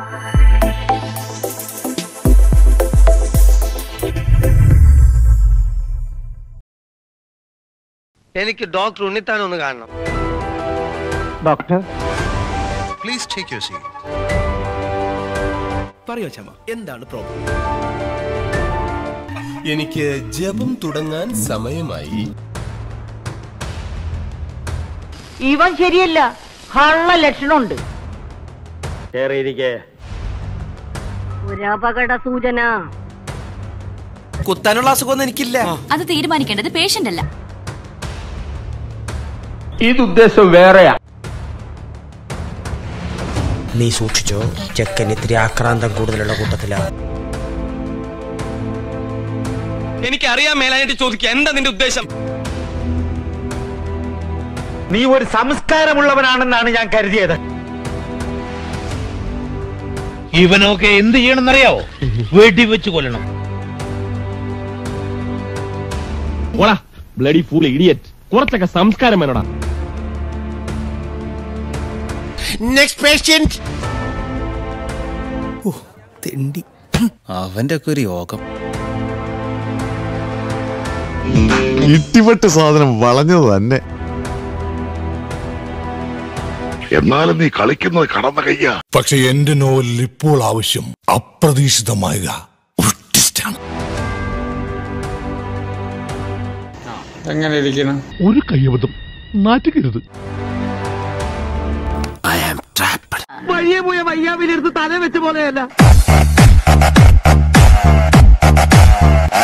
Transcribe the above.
എനിക്ക് ഡോക്ടർ ഉണ്ണിത്താൻ ഒന്ന് കാണണം doctor please take your seat പറയോ ചമ്മ എന്താണ് പ്രോബ്ലം എനിക്ക് ജപം തുടങ്ങാൻ സമയമായി ഇവൻ ശരിയല്ല കള്ള ലക്ഷണമുണ്ട് കേറിയിരിക്കേ ഒരു അപകട സൂചന കുത്താനുള്ള അസുഖമൊന്നും എനിക്കില്ല അത് തീരുമാനിക്കേണ്ടത് പേഷ്യന്റ് അല്ല ഇത് ഉദ്ദേശം വേറെയാ നീ സൂക്ഷിച്ചോ ചെക്കൻ ഇത്തിരി ആക്രാന്തം കൂടുതലുള്ള കൂട്ടത്തിലാ എനിക്ക് അറിയാൻ മേലാനായിട്ട് ചോദിക്കുക എന്താ നിന്റെ ഉദ്ദേശം നീ ഒരു സംസ്കാരമുള്ളവനാണെന്നാണ് ഞാൻ കരുതിയത് ഇവനൊക്കെ എന്ത് ചെയ്യണമെന്നറിയാവോ വെടിവെച്ച് കൊല്ലണം ബ്ലഡി ഫൂൾ ഇഡിയറ്റ് കുറച്ചൊക്കെ സംസ്കാരം വേണോടാ നെക്സ്റ്റ് പേഷ്യന്റ് തെണ്ടി അവന്റെ ഒക്കെ ഒരു യോഗം ഇട്ടിപ്പെട്ട് സാധനം വളഞ്ഞത് തന്നെ എന്നാലും നീ കളിക്കുന്നത് കടന്ന കയ്യാ പക്ഷെ എന്റെ നോവലിൽ ഇപ്പോൾ ആവശ്യം അപ്രതീക്ഷിതമായ ഒരു ട്വിസ്റ്റാണ് എങ്ങനെ ഇരിക്കണം ഒരു കയ്യബദ്ധം നാറ്റുകരുത് വഴിയെ പോയ വയ്യാവിലെടുത്ത് തല വെച്ച പോലെയല്ല